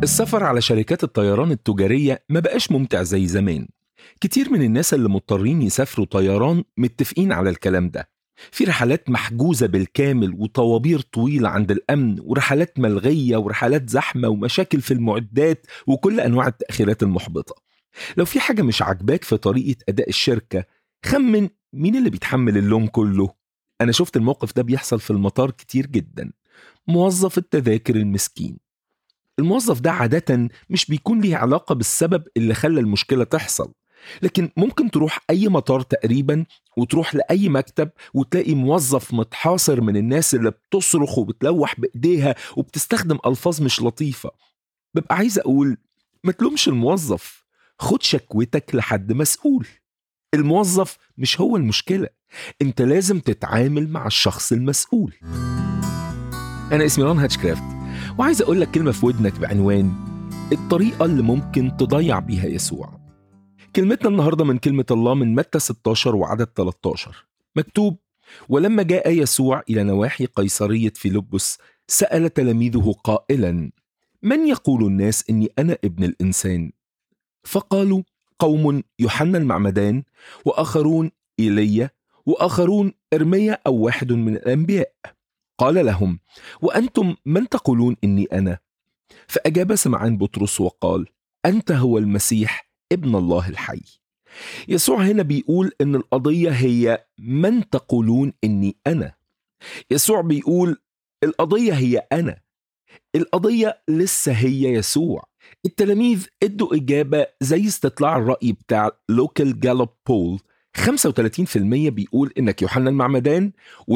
السفر على شركات الطيران التجارية ما بقاش ممتع زي زمان كتير من الناس اللي مضطرين يسافروا طيران متفقين على الكلام ده في رحلات محجوزة بالكامل وطوابير طويلة عند الأمن ورحلات ملغية ورحلات زحمة ومشاكل في المعدات وكل أنواع التأخيرات المحبطة لو في حاجة مش عاجباك في طريقة أداء الشركة خمن مين اللي بيتحمل اللوم كله أنا شفت الموقف ده بيحصل في المطار كتير جدا موظف التذاكر المسكين الموظف ده عادة مش بيكون ليه علاقة بالسبب اللي خلى المشكلة تحصل لكن ممكن تروح أي مطار تقريبا وتروح لأي مكتب وتلاقي موظف متحاصر من الناس اللي بتصرخ وبتلوح بإيديها وبتستخدم ألفاظ مش لطيفة ببقى عايز أقول ما تلومش الموظف خد شكوتك لحد مسؤول الموظف مش هو المشكلة انت لازم تتعامل مع الشخص المسؤول أنا اسمي ران هاتشكرافت وعايز أقول لك كلمة في ودنك بعنوان الطريقة اللي ممكن تضيع بيها يسوع كلمتنا النهاردة من كلمة الله من متى 16 وعدد 13 مكتوب ولما جاء يسوع إلى نواحي قيصرية فيلبس سأل تلاميذه قائلا من يقول الناس إني أنا ابن الإنسان فقالوا قوم يوحنا المعمدان وآخرون إيليا وآخرون إرميا أو واحد من الأنبياء قال لهم وأنتم من تقولون إني أنا فأجاب سمعان بطرس وقال أنت هو المسيح ابن الله الحي يسوع هنا بيقول ان القضيه هي من تقولون اني انا يسوع بيقول القضيه هي انا القضيه لسه هي يسوع التلاميذ ادوا اجابه زي استطلاع الراي بتاع لوكال جالوب بول 35% بيقول انك يوحنا المعمدان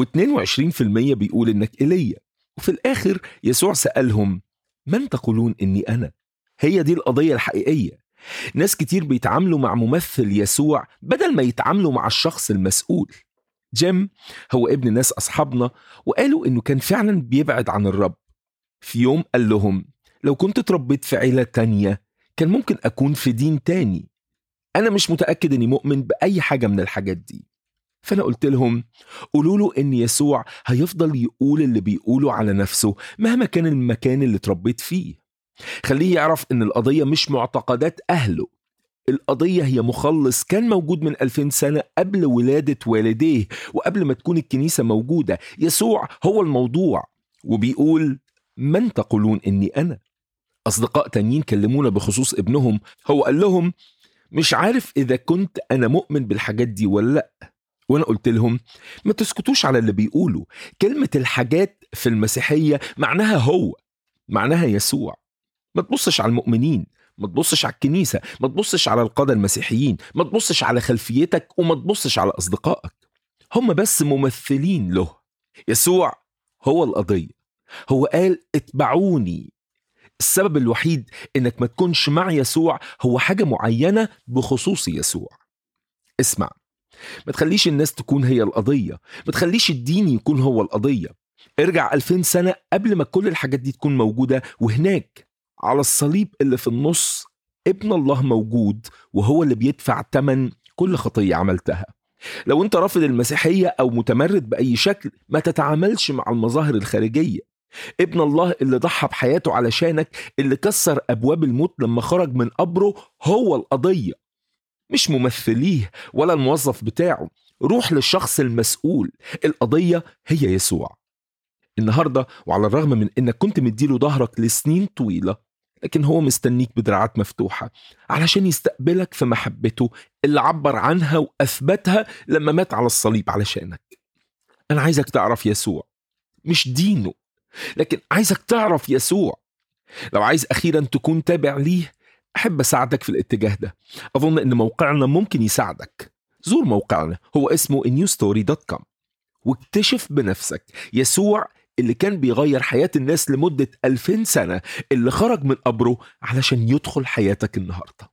و22% بيقول انك ايليا وفي الاخر يسوع سالهم من تقولون اني انا هي دي القضيه الحقيقيه ناس كتير بيتعاملوا مع ممثل يسوع بدل ما يتعاملوا مع الشخص المسؤول جيم هو ابن ناس أصحابنا وقالوا إنه كان فعلا بيبعد عن الرب في يوم قال لهم لو كنت اتربيت في عيلة تانية كان ممكن أكون في دين تاني أنا مش متأكد إني مؤمن بأي حاجة من الحاجات دي فأنا قلت لهم قولوا له إن يسوع هيفضل يقول اللي بيقوله على نفسه مهما كان المكان اللي اتربيت فيه خليه يعرف ان القضية مش معتقدات أهله القضية هي مخلص كان موجود من ألفين سنة قبل ولادة والديه وقبل ما تكون الكنيسة موجودة يسوع هو الموضوع وبيقول من تقولون إني أنا أصدقاء تانيين كلمونا بخصوص ابنهم هو قال لهم مش عارف إذا كنت أنا مؤمن بالحاجات دي ولا لأ وأنا قلت لهم ما تسكتوش على اللي بيقولوا كلمة الحاجات في المسيحية معناها هو معناها يسوع ما تبصش على المؤمنين ما تبصش على الكنيسة ما تبصش على القادة المسيحيين ما تبصش على خلفيتك وما تبصش على أصدقائك هم بس ممثلين له يسوع هو القضية هو قال اتبعوني السبب الوحيد انك ما تكونش مع يسوع هو حاجة معينة بخصوص يسوع اسمع ما تخليش الناس تكون هي القضية ما تخليش الدين يكون هو القضية ارجع ألفين سنة قبل ما كل الحاجات دي تكون موجودة وهناك على الصليب اللي في النص ابن الله موجود وهو اللي بيدفع تمن كل خطية عملتها لو انت رافض المسيحية او متمرد بأي شكل ما تتعاملش مع المظاهر الخارجية ابن الله اللي ضحى بحياته علشانك اللي كسر أبواب الموت لما خرج من قبره هو القضية مش ممثليه ولا الموظف بتاعه روح للشخص المسؤول القضية هي يسوع النهاردة وعلى الرغم من انك كنت مديله ظهرك لسنين طويلة لكن هو مستنيك بدراعات مفتوحة علشان يستقبلك في محبته اللي عبر عنها وأثبتها لما مات على الصليب علشانك أنا عايزك تعرف يسوع مش دينه لكن عايزك تعرف يسوع لو عايز أخيرا تكون تابع ليه أحب أساعدك في الاتجاه ده أظن أن موقعنا ممكن يساعدك زور موقعنا هو اسمه newstory.com واكتشف بنفسك يسوع اللي كان بيغير حياة الناس لمدة 2000 سنة اللي خرج من قبره علشان يدخل حياتك النهاردة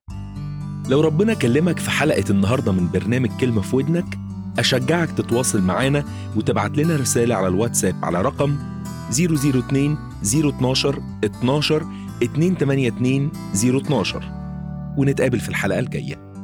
لو ربنا كلمك في حلقة النهاردة من برنامج كلمة في ودنك أشجعك تتواصل معانا وتبعت لنا رسالة على الواتساب على رقم 002 012 12 282 012 ونتقابل في الحلقة الجاية